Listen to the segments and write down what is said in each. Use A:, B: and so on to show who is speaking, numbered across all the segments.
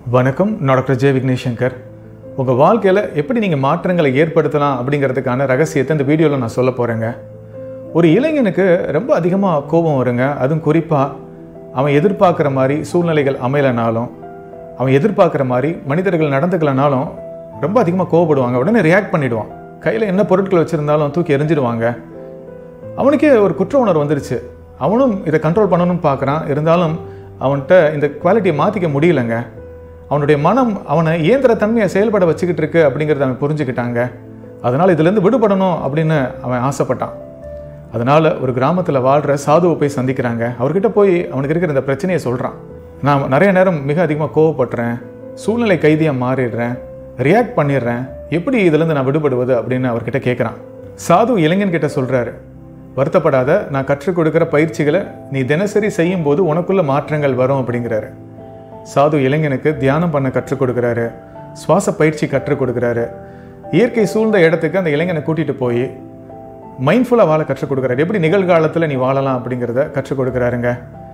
A: வணக்கம் நான் doctor J Vignesh Shankar உங்கள் வாழ்க்கையில் எப்படி நீங்கள் மாற்றங்களை ஏற்படுத்தலாம் அப்படிங்கிறதுக்கான ரகசியத்தை இந்த வீடியோவில் நான் சொல்ல போகிறேங்க ஒரு இளைஞனுக்கு ரொம்ப அதிகமாக கோபம் வருங்க அதுவும் குறிப்பாக அவன் எதிர்பார்க்குற மாதிரி சூழ்நிலைகள் அமையலைனாலும் அவன் எதிர்பார்க்குற மாதிரி மனிதர்கள் நடந்துக்கலனாலும் ரொம்ப அதிகமாக கோவப்படுவாங்க உடனே ரியாக்ட் பண்ணிடுவான் கையில் என்ன பொருட்கள் வச்சுருந்தாலும் தூக்கி எரிஞ்சிடுவாங்க அவனுக்கே ஒரு குற்ற உணர்வு வந்துருச்சு அவனும் இதை கண்ட்ரோல் பண்ணணும்னு பார்க்குறான் இருந்தாலும் அவன்கிட்ட இந்த குவாலிட்டியை மாற்றிக்க முடியலங்க அவனுடைய மனம் அவனை இயந்திர தன்மையை செயல்பட வச்சுக்கிட்டு இருக்கு அப்படிங்கிறத அவன் புரிஞ்சுக்கிட்டாங்க அதனால் இதுலேருந்து விடுபடணும் அப்படின்னு அவன் ஆசைப்பட்டான் அதனால் ஒரு கிராமத்தில் வாழ்கிற சாதுவை போய் சந்திக்கிறாங்க அவர்கிட்ட போய் அவனுக்கு இருக்கிற இந்த பிரச்சனையை சொல்கிறான் நான் நிறைய நேரம் மிக அதிகமாக கோவப்படுறேன் சூழ்நிலை கைதியாக மாறிடுறேன் ரியாக்ட் பண்ணிடுறேன் எப்படி இதுலேருந்து நான் விடுபடுவது அப்படின்னு அவர்கிட்ட கேட்குறான் சாது இளைஞன்கிட்ட சொல்கிறாரு வருத்தப்படாத நான் கற்றுக் கொடுக்குற பயிற்சிகளை நீ தினசரி செய்யும்போது உனக்குள்ள மாற்றங்கள் வரும் அப்படிங்கிறாரு சாது இளைஞனுக்கு தியானம் பண்ண கற்றுக் கொடுக்குறாரு சுவாச பயிற்சி கற்றுக் கொடுக்குறாரு இயற்கை சூழ்ந்த இடத்துக்கு அந்த இளைஞனை கூட்டிகிட்டு போய் மைண்ட்ஃபுல்லாக வாழ கற்றுக் கொடுக்குறாரு எப்படி நிகழ்காலத்தில் நீ வாழலாம் அப்படிங்கிறத கற்றுக் கொடுக்குறாருங்க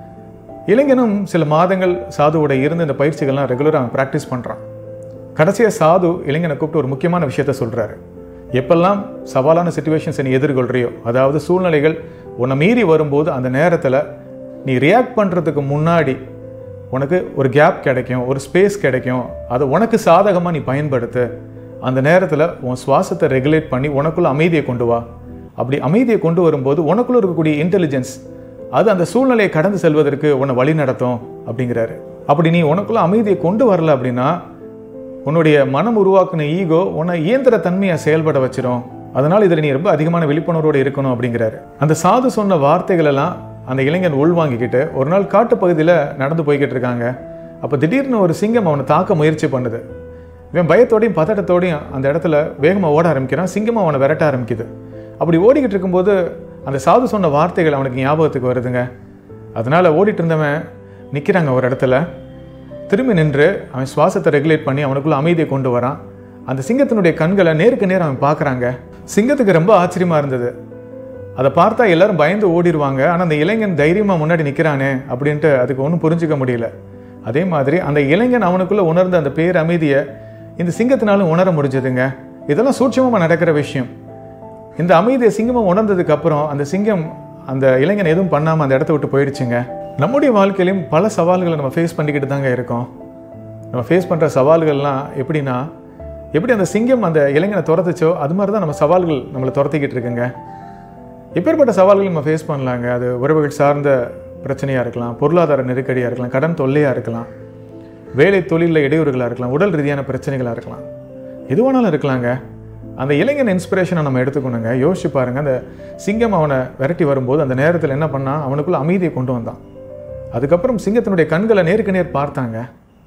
A: இளைஞனும் சில மாதங்கள் சாதுவோட இருந்து இந்த பயிற்சிகள்லாம் ரெகுலராக அவன் ப்ராக்டிஸ் பண்ணுறான் கடைசியாக சாது இளைஞனை கூப்பிட்டு ஒரு முக்கியமான விஷயத்த சொல்கிறாரு எப்பெல்லாம் சவாலான சுச்சுவேஷன்ஸை நீ எதிர்கொள்கிறியோ அதாவது சூழ்நிலைகள் உன்னை மீறி வரும்போது அந்த நேரத்தில் நீ ரியாக்ட் பண்ணுறதுக்கு முன்னாடி உனக்கு ஒரு கேப் கிடைக்கும் ஒரு ஸ்பேஸ் கிடைக்கும் அதை உனக்கு சாதகமாக நீ பயன்படுத்து அந்த நேரத்தில் உன் சுவாசத்தை ரெகுலேட் பண்ணி உனக்குள்ள அமைதியை கொண்டு வா அப்படி அமைதியை கொண்டு வரும்போது உனக்குள்ள இருக்கக்கூடிய இன்டெலிஜென்ஸ் அது அந்த சூழ்நிலையை கடந்து செல்வதற்கு உன்னை வழி நடத்தும் அப்படிங்கிறாரு அப்படி நீ உனக்குள்ள அமைதியை கொண்டு வரல அப்படின்னா உன்னுடைய மனம் உருவாக்குன ஈகோ உன்னை இயந்திர தன்மையை செயல்பட வச்சிரும் அதனால் இதில் நீ ரொம்ப அதிகமான விழிப்புணர்வோடு இருக்கணும் அப்படிங்கிறாரு அந்த சாது சொன்ன வார்த்தைகள் எல்லாம் அந்த இளைஞன் உள்வாங்கிக்கிட்டு ஒரு நாள் காட்டு பகுதியில் நடந்து போய்கிட்டு இருக்காங்க அப்போ திடீர்னு ஒரு சிங்கம் அவனை தாக்க முயற்சி பண்ணுது இவன் பயத்தோடையும் பதட்டத்தோடையும் அந்த இடத்துல வேகமாக ஓட ஆரம்பிக்கிறான் சிங்கமாக அவனை விரட்ட ஆரம்பிக்குது அப்படி ஓடிக்கிட்டு இருக்கும்போது அந்த சாது சொன்ன வார்த்தைகள் அவனுக்கு ஞாபகத்துக்கு வருதுங்க அதனால் ஓடிட்டு இருந்தவன் நிற்கிறாங்க ஒரு இடத்துல திரும்பி நின்று அவன் சுவாசத்தை ரெகுலேட் பண்ணி அவனுக்குள்ள அமைதியை கொண்டு வரான் அந்த சிங்கத்தினுடைய கண்களை நேருக்கு நேர் அவன் பார்க்குறாங்க சிங்கத்துக்கு ரொம்ப ஆச்சரியமாக இருந்தது அதை பார்த்தா எல்லாரும் பயந்து ஓடிடுவாங்க ஆனால் அந்த இளைஞன் தைரியமாக முன்னாடி நிற்கிறானே அப்படின்ட்டு அதுக்கு ஒன்றும் புரிஞ்சுக்க முடியல அதே மாதிரி அந்த இளைஞன் அவனுக்குள்ளே உணர்ந்த அந்த பேர் அமைதியை இந்த சிங்கத்தினாலும் உணர முடிஞ்சதுங்க இதெல்லாம் சூட்சமாக நடக்கிற விஷயம் இந்த அமைதியை சிங்கமாக உணர்ந்ததுக்கு அப்புறம் அந்த சிங்கம் அந்த இளைஞன் எதுவும் பண்ணாமல் அந்த இடத்த விட்டு போயிடுச்சுங்க நம்முடைய வாழ்க்கையிலையும் பல சவால்களை நம்ம ஃபேஸ் பண்ணிக்கிட்டு தாங்க இருக்கோம் நம்ம ஃபேஸ் பண்ணுற சவால்கள்லாம் எப்படின்னா எப்படி அந்த சிங்கம் அந்த இளைஞனை துரத்துச்சோ அது மாதிரி தான் நம்ம சவால்கள் நம்மளை துரத்திக்கிட்டு இருக்குங்க எப்பேற்பட்ட சவால்கள் நம்ம ஃபேஸ் பண்ணலாங்க அது உறவுகள் சார்ந்த பிரச்சனையாக இருக்கலாம் பொருளாதார நெருக்கடியாக இருக்கலாம் கடன் தொல்லையாக இருக்கலாம் வேலை தொழிலில் இடையூறுகளாக இருக்கலாம் உடல் ரீதியான பிரச்சனைகளாக இருக்கலாம் எதுவானாலும் இருக்கலாங்க அந்த இளைஞன் இன்ஸ்பிரேஷனை நம்ம எடுத்துக்கணுங்க யோசிச்சு பாருங்க அந்த சிங்கம் அவனை விரட்டி வரும்போது அந்த நேரத்தில் என்ன பண்ணான் அவனுக்குள்ள அமைதியை கொண்டு வந்தான் அதுக்கப்புறம் சிங்கத்தினுடைய கண்களை நேருக்கு நேர் பார்த்தாங்க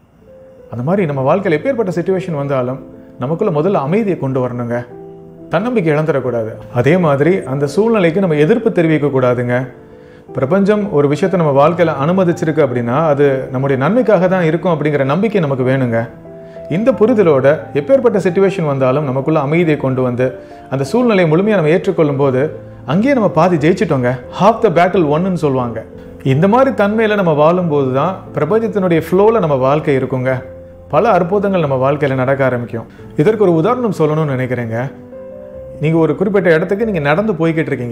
A: அந்த மாதிரி நம்ம வாழ்க்கையில் எப்பேற்பட்ட சுச்சுவேஷன் வந்தாலும் நமக்குள்ள முதல்ல அமைதியை கொண்டு வரணுங்க தன்னம்பிக்கை இழந்துடக்கூடாது அதே மாதிரி அந்த சூழ்நிலைக்கு நம்ம எதிர்ப்பு தெரிவிக்க கூடாதுங்க பிரபஞ்சம் ஒரு விஷயத்தை நம்ம வாழ்க்கையில் அனுமதிச்சிருக்கு அப்படின்னா அது நம்முடைய நன்மைக்காக தான் இருக்கும் அப்படிங்கிற நம்பிக்கை நமக்கு வேணுங்க இந்த புரிதலோட எப்பேற்பட்ட சுச்சுவேஷன் வந்தாலும் நமக்குள்ள அமைதியை கொண்டு வந்து அந்த சூழ்நிலையை முழுமையாக நம்ம ஏற்றுக்கொள்ளும் போது அங்கேயே நம்ம பாதி ஜெயிச்சிட்டோங்க ஹாஃப் த பேட்டில் ஒன்னுன்னு சொல்லுவாங்க இந்த மாதிரி தன்மையில் நம்ம வாழும்போது தான் பிரபஞ்சத்தினுடைய ஃப்ளோவில் நம்ம வாழ்க்கை இருக்குங்க பல அற்புதங்கள் நம்ம வாழ்க்கையில் நடக்க ஆரம்பிக்கும் இதற்கு ஒரு உதாரணம் சொல்லணும்னு நினைக்கிறேங்க நீங்கள் ஒரு குறிப்பிட்ட இடத்துக்கு நீங்கள் நடந்து போய்கிட்டு இருக்கீங்க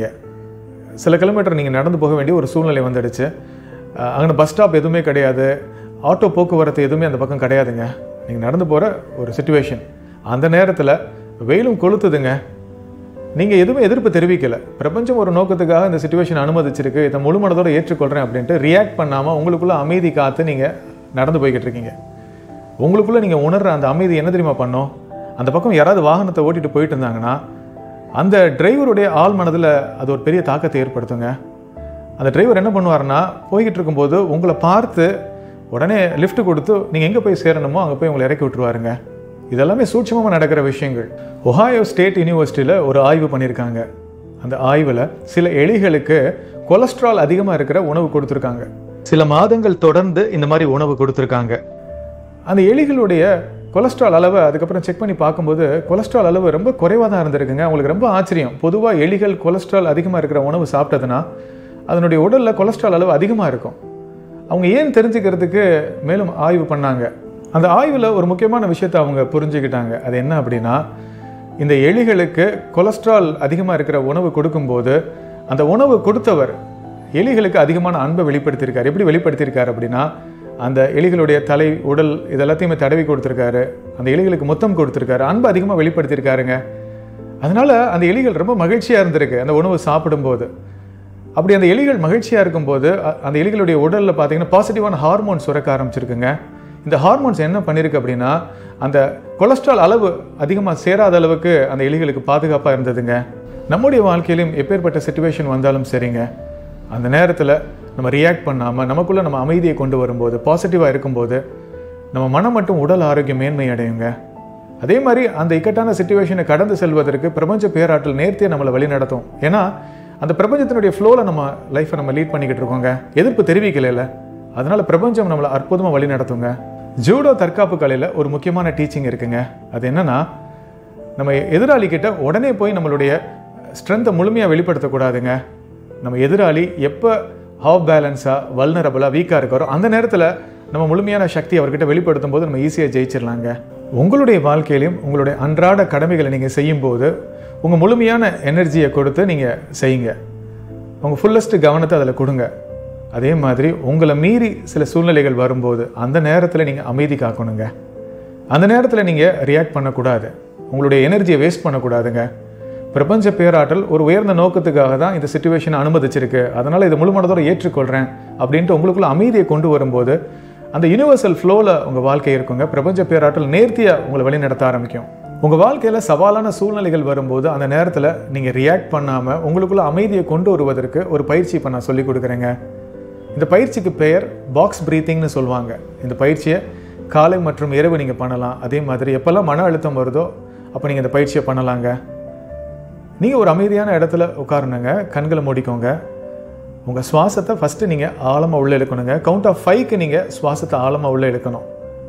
A: சில கிலோமீட்டர் நீங்கள் நடந்து போக வேண்டிய ஒரு சூழ்நிலை வந்துடுச்சு அங்கே பஸ் ஸ்டாப் எதுவுமே கிடையாது ஆட்டோ போக்குவரத்து எதுவுமே அந்த பக்கம் கிடையாதுங்க நீங்கள் நடந்து போகிற ஒரு சுச்சுவேஷன் அந்த நேரத்தில் வெயிலும் கொளுத்துதுங்க நீங்கள் எதுவுமே எதிர்ப்பு தெரிவிக்கலை பிரபஞ்சம் ஒரு நோக்கத்துக்காக இந்த சுச்சுவேஷன் அனுமதிச்சிருக்கு இதை முழு மனதோட ஏற்றுக்கொள்கிறேன் அப்படின்ட்டு ரியாக்ட் பண்ணாமல் உங்களுக்குள்ளே அமைதி காத்து நீங்கள் நடந்து போய்கிட்டு இருக்கீங்க உங்களுக்குள்ளே நீங்கள் உணர்கிற அந்த அமைதி என்ன தெரியுமா பண்ணோம் அந்த பக்கம் யாராவது வாகனத்தை ஓட்டிட்டு போயிட்டு இருந்தாங்கன்னா அந்த டிரைவருடைய ஆள் மனதில் அது ஒரு பெரிய தாக்கத்தை ஏற்படுத்துங்க அந்த டிரைவர் என்ன பண்ணுவார்னா போய்கிட்டு இருக்கும்போது உங்களை பார்த்து உடனே லிஃப்ட் கொடுத்து நீங்கள் எங்கே போய் சேரணுமோ அங்கே போய் உங்களை இறக்கி விட்டுருவாருங்க இதெல்லாமே சூட்சமாக நடக்கிற விஷயங்கள் ஒஹாயோ ஸ்டேட் யூனிவர்சிட்டியில் ஒரு ஆய்வு பண்ணியிருக்காங்க அந்த ஆய்வில் சில எலிகளுக்கு கொலஸ்ட்ரால் அதிகமாக இருக்கிற உணவு கொடுத்துருக்காங்க சில மாதங்கள் தொடர்ந்து இந்த மாதிரி உணவு கொடுத்துருக்காங்க அந்த எலிகளுடைய கொலஸ்ட்ரால் அளவை அதுக்கப்புறம் செக் பண்ணி பார்க்கும்போது கொலஸ்ட்ரால் அளவு ரொம்ப குறைவாக தான் இருந்திருக்குங்க அவங்களுக்கு ரொம்ப ஆச்சரியம் பொதுவாக எலிகள் கொலஸ்ட்ரால் அதிகமாக இருக்கிற உணவு சாப்பிட்டதுன்னா அதனுடைய உடலில் கொலஸ்ட்ரால் அளவு அதிகமாக இருக்கும் அவங்க ஏன் தெரிஞ்சுக்கிறதுக்கு மேலும் ஆய்வு பண்ணாங்க அந்த ஆய்வில் ஒரு முக்கியமான விஷயத்தை அவங்க புரிஞ்சுக்கிட்டாங்க அது என்ன அப்படின்னா இந்த எலிகளுக்கு கொலஸ்ட்ரால் அதிகமாக இருக்கிற உணவு கொடுக்கும்போது அந்த உணவு கொடுத்தவர் எலிகளுக்கு அதிகமான அன்பை வெளிப்படுத்தியிருக்காரு எப்படி வெளிப்படுத்தியிருக்காரு அப்படின்னா அந்த எலிகளுடைய தலை உடல் இதெல்லாத்தையுமே தடவி கொடுத்துருக்காரு அந்த எலிகளுக்கு முத்தம் கொடுத்துருக்காரு அன்பு அதிகமாக வெளிப்படுத்தியிருக்காருங்க அதனால அந்த எலிகள் ரொம்ப மகிழ்ச்சியாக இருந்திருக்கு அந்த உணவு சாப்பிடும்போது அப்படி அந்த எலிகள் மகிழ்ச்சியாக இருக்கும்போது அ- அந்த எலிகளுடைய உடலில் பார்த்தீங்கன்னா பாசிட்டிவான ஹார்மோன்ஸ் சுரக்க ஆரம்பிச்சிருக்குங்க இந்த ஹார்மோன்ஸ் என்ன பண்ணியிருக்கு அப்படின்னா அந்த கொலஸ்ட்ரால் அளவு அதிகமாக சேராத அளவுக்கு அந்த எலிகளுக்கு பாதுகாப்பாக இருந்ததுங்க நம்முடைய வாழ்க்கையிலும் எப்பேற்பட்ட சுச்சுவேஷன் வந்தாலும் சரிங்க அந்த நேரத்தில் நம்ம ரியாக்ட் பண்ணாமல் நமக்குள்ளே நம்ம அமைதியை கொண்டு வரும்போது பாசிட்டிவாக இருக்கும்போது நம்ம மனம் மட்டும் உடல் ஆரோக்கியம் மேன்மை அடையுங்க அதே மாதிரி அந்த இக்கட்டான சுச்சுவேஷனை கடந்து செல்வதற்கு பிரபஞ்ச பேராற்றல் நேர்த்தியை நம்மளை வழி நடத்தும் ஏன்னா அந்த பிரபஞ்சத்தினுடைய ஃப்ளோவில் நம்ம லைஃப்பை நம்ம லீட் பண்ணிக்கிட்டு இருக்கோங்க எதிர்ப்பு தெரிவிக்கலைல அதனால பிரபஞ்சம் நம்மளை அற்புதமாக வழி நடத்துங்க ஜூடோ தற்காப்பு கலையில் ஒரு முக்கியமான டீச்சிங் இருக்குங்க அது என்னன்னா நம்ம எதிராளி கிட்ட உடனே போய் நம்மளுடைய ஸ்ட்ரென்த்தை முழுமையாக வெளிப்படுத்தக்கூடாதுங்க நம்ம எதிராளி எப்போ ஹாஃப் பேலன்ஸாக வல்னரபுளாக வீக்காக இருக்காரோ அந்த நேரத்தில் நம்ம முழுமையான சக்தி அவர்கிட்ட வெளிப்படுத்தும் போது நம்ம ஈஸியாக ஜெயிச்சிடலாங்க உங்களுடைய வாழ்க்கையிலையும் உங்களுடைய அன்றாட கடமைகளை நீங்கள் செய்யும்போது உங்கள் முழுமையான எனர்ஜியை கொடுத்து நீங்கள் செய்யுங்க உங்கள் ஃபுல்லஸ்ட் கவனத்தை அதில் கொடுங்க அதே மாதிரி உங்களை மீறி சில சூழ்நிலைகள் வரும்போது அந்த நேரத்தில் நீங்கள் அமைதி காக்கணுங்க அந்த நேரத்தில் நீங்கள் ரியாக்ட் பண்ணக்கூடாது உங்களுடைய எனர்ஜியை வேஸ்ட் பண்ணக்கூடாதுங்க பிரபஞ்ச பேராற்றல் ஒரு உயர்ந்த நோக்கத்துக்காக தான் இந்த சுச்சுவேஷனை அனுமதிச்சிருக்கு அதனால் இதை முழு மனதோட ஏற்றுக்கொள்கிறேன் அப்படின்ட்டு உங்களுக்குள்ள அமைதியை கொண்டு வரும்போது அந்த யுனிவர்சல் ஃப்ளோவில் உங்கள் வாழ்க்கை இருக்குங்க பிரபஞ்ச பேராற்றல் நேர்த்தியாக உங்களை வழி நடத்த ஆரம்பிக்கும் உங்கள் வாழ்க்கையில் சவாலான சூழ்நிலைகள் வரும்போது அந்த நேரத்தில் நீங்கள் ரியாக்ட் பண்ணாமல் உங்களுக்குள்ள அமைதியை கொண்டு வருவதற்கு ஒரு பயிற்சி இப்போ நான் சொல்லிக் கொடுக்குறேங்க இந்த பயிற்சிக்கு பெயர் பாக்ஸ் ப்ரீத்திங்னு சொல்லுவாங்க இந்த பயிற்சியை காலை மற்றும் இரவு நீங்கள் பண்ணலாம் அதே மாதிரி எப்போல்லாம் மன அழுத்தம் வருதோ அப்போ நீங்கள் இந்த பயிற்சியை பண்ணலாங்க நீங்கள் ஒரு அமைதியான இடத்துல உட்காரணுங்க கண்களை மூடிக்கோங்க உங்கள் சுவாசத்தை ஃபஸ்ட்டு நீங்கள் ஆழமாக உள்ளே இழுக்கணுங்க கவுண்ட் ஆஃப் ஃபைவ்க்கு நீங்கள் சுவாசத்தை ஆழமாக உள்ளே இழுக்கணும்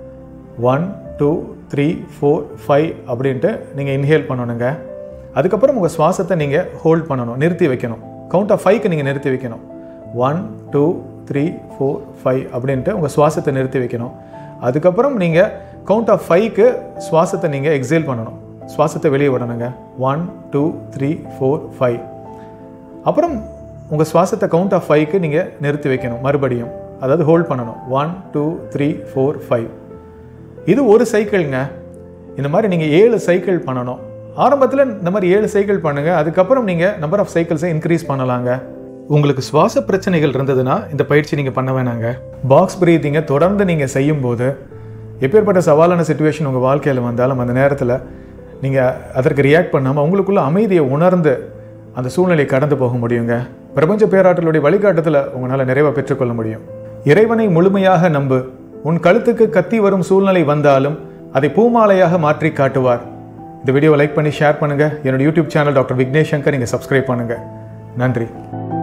A: one two three four five அப்படின்ட்டு நீங்கள் இன்ஹேல் பண்ணணுங்க அதுக்கப்புறம் உங்கள் சுவாசத்தை நீங்கள் ஹோல்ட் பண்ணணும் நிறுத்தி வைக்கணும் கவுண்ட் ஆஃப் ஃபைவ்க்கு நீங்கள் நிறுத்தி வைக்கணும் one two three four five அப்படின்ட்டு உங்கள் சுவாசத்தை நிறுத்தி வைக்கணும் அதுக்கப்புறம் நீங்கள் கவுண்ட் ஆஃப் ஃபைவ்க்கு சுவாசத்தை நீங்கள் எக்ஸேல் பண்ணணும் சுவாசத்தை வெளியே விடணுங்க one two three four five அப்புறம் உங்கள் சுவாசத்தை கவுண்ட் ஆஃப் ஃபைவ்க்கு நீங்கள் நிறுத்தி வைக்கணும் மறுபடியும் அதாவது ஹோல்ட் பண்ணணும் one two three four five இது ஒரு சைக்கிள்ங்க இந்த மாதிரி நீங்கள் ஏழு சைக்கிள் பண்ணணும் ஆரம்பத்தில் இந்த மாதிரி ஏழு சைக்கிள் பண்ணுங்க அதுக்கப்புறம் நீங்கள் நம்பர் ஆஃப் சைக்கிள்ஸை இன்க்ரீஸ் பண்ணலாங்க உங்களுக்கு சுவாச பிரச்சனைகள் இருந்ததுன்னா இந்த பயிற்சி நீங்கள் பண்ண வேணாங்க பாக்ஸ் பிரீத்திங்கை தொடர்ந்து நீங்கள் செய்யும்போது எப்பேற்பட்ட சவாலான சுச்சுவேஷன் உங்கள் வாழ்க்கையில் வந்தாலும் அந்த நேரத்தில் நீங்கள் அதற்கு ரியாக்ட் பண்ணாமல் உங்களுக்குள்ள அமைதியை உணர்ந்து அந்த சூழ்நிலையை கடந்து போக முடியுங்க பிரபஞ்ச பேராற்றலுடைய வழிகாட்டுதலை உங்களால் நிறைவாக பெற்றுக்கொள்ள முடியும் இறைவனை முழுமையாக நம்பு உன் கழுத்துக்கு கத்தி வரும் சூழ்நிலை வந்தாலும் அதை பூமாலையாக மாற்றி காட்டுவார் இந்த வீடியோவை லைக் பண்ணி ஷேர் பண்ணுங்க என்னோட YouTube channel doctor Vignesh Shankar நீங்கள் சப்ஸ்கிரைப் பண்ணுங்க நன்றி